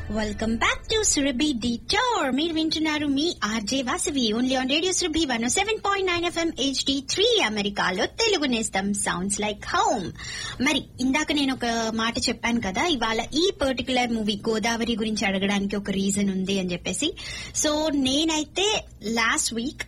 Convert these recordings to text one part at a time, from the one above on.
welcome back to Surabhi detour మీరు వింటున్నారు మీ RJ Vasavi only on radio Surabhi one seven point nine FM HD three అమెరికాలో తెలుగు నేస్తం సౌండ్స్ లైక్ హోమ్ మరి ఇందాక నేను ఒక మాట చెప్పాను కదా ఇవాళ ఈ పర్టికులర్ మూవీ గోదావరి గురించి అడగడానికి ఒక రీజన్ ఉంది అని చెప్పేసి సో నేనైతే లాస్ట్ వీక్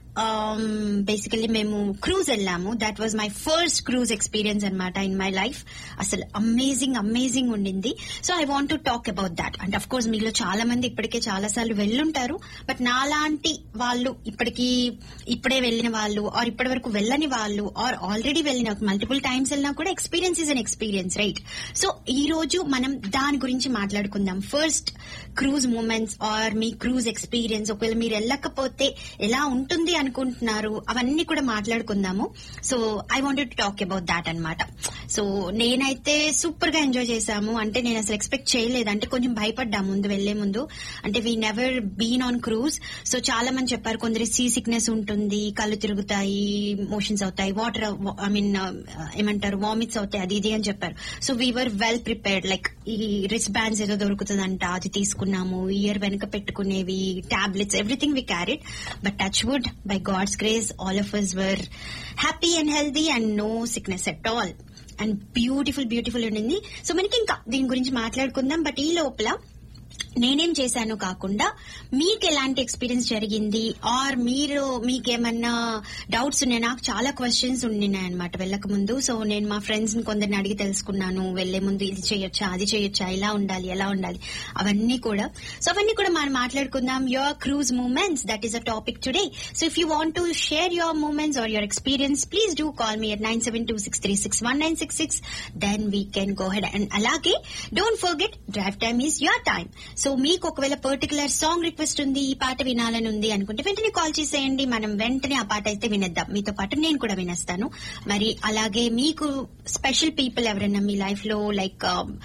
బేసికలీ మేము క్రూజ్ వెళ్ళాము that was my first cruise experience అనమాట ఇన్ మై లైఫ్ అసలు అమేజింగ్ అమేజింగ్ ఉండింది so I want to talk about that and of course మీలో చాలా మంది ఇప్పటికే చాలా సార్లు వెళ్ళుంటారు బట్ నాలాంటి వాళ్ళు ఇప్పటికి ఇప్పుడే వెళ్ళిన వాళ్ళు ఆర్ ఇప్పటి వరకు వెళ్ళని వాళ్ళు ఆర్ ఆల్రెడీ వెళ్ళిన మల్టిపుల్ టైమ్స్ వెళ్ళినా కూడా experience is an experience right so ఈ రోజు మనం దాని గురించి మాట్లాడుకుందాం ఫస్ట్ క్రూజ్ మూమెంట్స్ ఆర్ మీ క్రూజ్ ఎక్స్పీరియన్స్ ఒకవేళ మీరు వెళ్ళకపోతే ఎలా ఉంటుంది అనుకుంటున్నారు అవన్నీ కూడా మాట్లాడుకుందాము so I wanted to talk about that అనమాట సో నేనైతే సూపర్ గా ఎంజాయ్ చేశాము అంటే నేను అసలు ఎక్స్పెక్ట్ చేయలేదు అంటే కొంచెం భయపడ్డా ముందు వెళ్లే ముందు అంటే we never been on cruise so చాలా మంది చెప్పారు కొందరు సీ సిక్నెస్ ఉంటుంది కళ్ళు తిరుగుతాయి మోషన్స్ అవుతాయి వాటర్ ఐ మీన్ ఏమంటారు వామిట్స్ అవుతాయి అది ఇది అని చెప్పారు so we are well prepared like ఈ రిస్ట్ బ్యాండ్స్ ఏదో దొరుకుతుందంట అది తీసుకున్నాము ఇయర్ వెనక పెట్టుకునేవి tablets everything we carried but touch wood by God's grace all of us were happy and healthy and no sickness at all and beautiful beautiful ఉండింది so మనకి ఇంకా దీని గురించి మాట్లాడుకుందాం బట్ ఈ లోపల నేనేం చేశాను కాకుండా మీకు ఎలాంటి ఎక్స్పీరియన్స్ జరిగింది ఆర్ మీరు మీకేమన్నా డౌట్స్ ఉన్నాయి నాకు చాలా క్వశ్చన్స్ ఉండినాయి అనమాట వెళ్ళక ముందు సో నేను మా ఫ్రెండ్స్ ని కొందరిని అడిగి తెలుసుకున్నాను వెళ్లే ముందు ఇది చేయొచ్చా అది చేయొచ్చా ఇలా ఉండాలి ఎలా ఉండాలి అవన్నీ కూడా సో అవన్నీ కూడా మనం మాట్లాడుకుందాం your cruise moments that is a topic today so if you want to share your moments or your experience please do call me at nine seven two six three six one nine six six then we can go head and అలాగే don't forget drive time is your time so మీకు ఒకవేళ particular song request ఉంది ఈ పాట వినాలని ఉంది అనుకుంటే వెంటనే కాల్ చేసేయండి మనం వెంటనే ఆ పాట అయితే వినేద్దాం మీతో పాటు నేను కూడా వినేస్తాను మరి అలాగే మీకు స్పెషల్ పీపుల్ ఎవరైనా మీ లైఫ్ లో like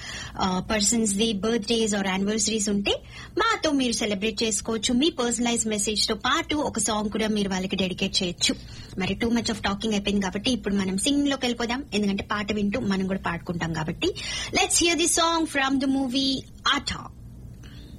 persons the birthdays or anniversaries ఉంటే మాతో మీరు సెలబ్రేట్ చేసుకోవచ్చు మీ పర్సనలైజ్ మెసేజ్ తో పాటు ఒక సాంగ్ కూడా మీరు వాళ్ళకి డెడికేట్ చేయొచ్చు మరి టూ మచ్ ఆఫ్ టాకింగ్ అయిపోయింది కాబట్టి ఇప్పుడు మనం సింగింగ్ లోకి వెళ్ళిపోదాం ఎందుకంటే పాట వింటూ మనం కూడా పాడుకుంటాం కాబట్టి let's hear the song from the movie atta